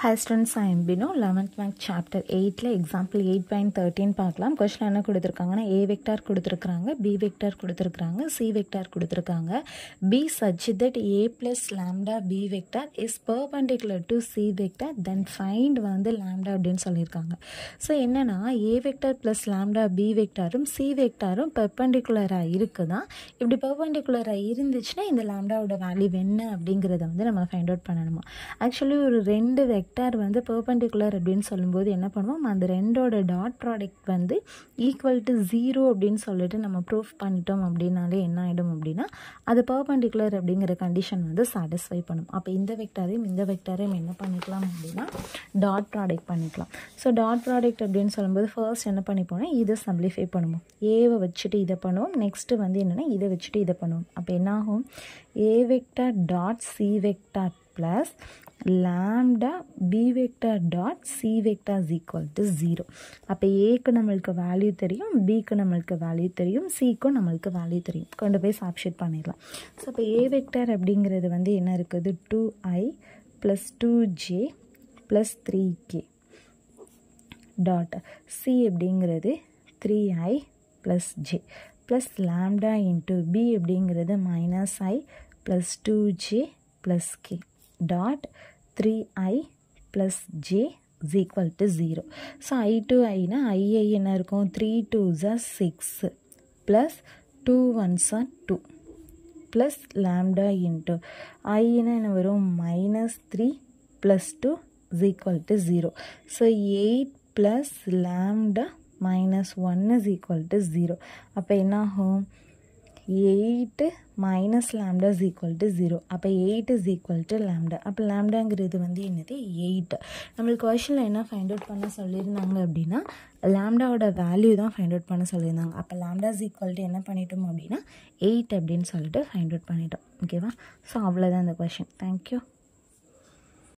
hi students I am Bino eleventh math chapter எயிட்டில் example eight point thirteen பார்க்கலாம் question என்ன கொடுத்துருக்காங்கன்னா ஏ வெக்டார் கொடுத்துருக்காங்க பி வெக்டார் கொடுத்துருக்காங்க சி வெக்டார் கொடுத்துருக்காங்க B such that A plus lambda B vector is perpendicular to C vector then find வந்து lambda அப்படின்னு சொல்லியிருக்காங்க ஸோ என்னென்னா A vector plus lambda B வெக்டாரும் சி வெக்டாரும் பெர்பண்டிகுலராக இருக்குதான் இப்படி பெர்பண்டிகுலராக இருந்துச்சுன்னா இந்த லேம்டாவோட வேல்யூ என்ன அப்படிங்கிறத வந்து நம்ம ஃபைண்ட் அவுட் பண்ணணுமா ஆக்சுவலி ஒரு ரெண்டு வெக்டார் வந்து பெர்பண்டிகுலர் அப்படின்னு சொல்லும்போது என்ன பண்ணுவோம் அந்த ரெண்டோட டாட் ப்ராடக்ட் வந்து ஈக்குவல் டு ஜீரோ அப்படின்னு சொல்லிட்டு நம்ம ப்ரூஃப் பண்ணிட்டோம் அப்படின்னாலே என்ன ஆகிடும் அப்படின்னா அது பெர்பண்டிகுலர் அப்படிங்கிற கண்டிஷன் வந்து சாட்டிஸ்ஃபை பண்ணும் அப்போ இந்த வெக்டாரையும் இந்த வெக்டாரையும் என்ன பண்ணிக்கலாம் அப்படின்னா டாட் ப்ராடக்ட் பண்ணிக்கலாம் ஸோ டாட் ப்ராடக்ட் அப்படின்னு சொல்லும்போது ஃபர்ஸ்ட் என்ன பண்ணிப்போனா இதை சம்ப்ளிஃபை பண்ணுவோம் ஏவை வச்சுட்டு இதை பண்ணுவோம் நெக்ஸ்ட்டு வந்து என்னென்னா இதை வச்சுட்டு இதை பண்ணுவோம் அப்போ என்னாகும் A vector dot C vector plus lambda B vector dot C vector is equal to zero அப்போ ஏக்கு நம்மளுக்கு வேல்யூ தெரியும் பிக்கு நம்மளுக்கு வேல்யூ தெரியும் சிக்கும் நம்மளுக்கு வேல்யூ தெரியும் கொண்டு போய் சாப்ஷீட் பண்ணிடலாம் ஸோ அப்போ ஏ வெக்டார் அப்படிங்கிறது வந்து என்ன இருக்குது two I plus two J plus three K dot C அப்படிங்கிறது three I plus J plus lambda into B அப்படிங்கிறது minus I plus two J plus K dot three I plus J is equal to zero so I to ஐனா I I என்ன இருக்கும் three two are six plus two ones are two plus lambda into ஐனா என்ன வரும் minus three plus two is equal to zero so eight plus lambda minus one is equal to zero அப்போ என்னாகும் eight minus lambda is equal to zero அப்போ eight is equal to lambda அப்போ லேம்டாங்கிறது வந்து என்னது எயிட் நம்மளுக்கு கொஷனில் என்ன find out பண்ண சொல்லியிருந்தாங்க அப்படின்னா லேம்டாவோட வேல்யூ தான் ஃபைண்ட் அவுட் பண்ண சொல்லியிருந்தாங்க அப்போ லேம்டா இஸ் ஈக்குவல் டு என்ன பண்ணிட்டோம் அப்படின்னா எயிட் அப்படின்னு சொல்லிட்டு ஃபைண்ட் அவுட் பண்ணிட்டோம் ஓகேவா ஸோ அவ்வளோதான் இந்த கொஷின் தேங்க்யூ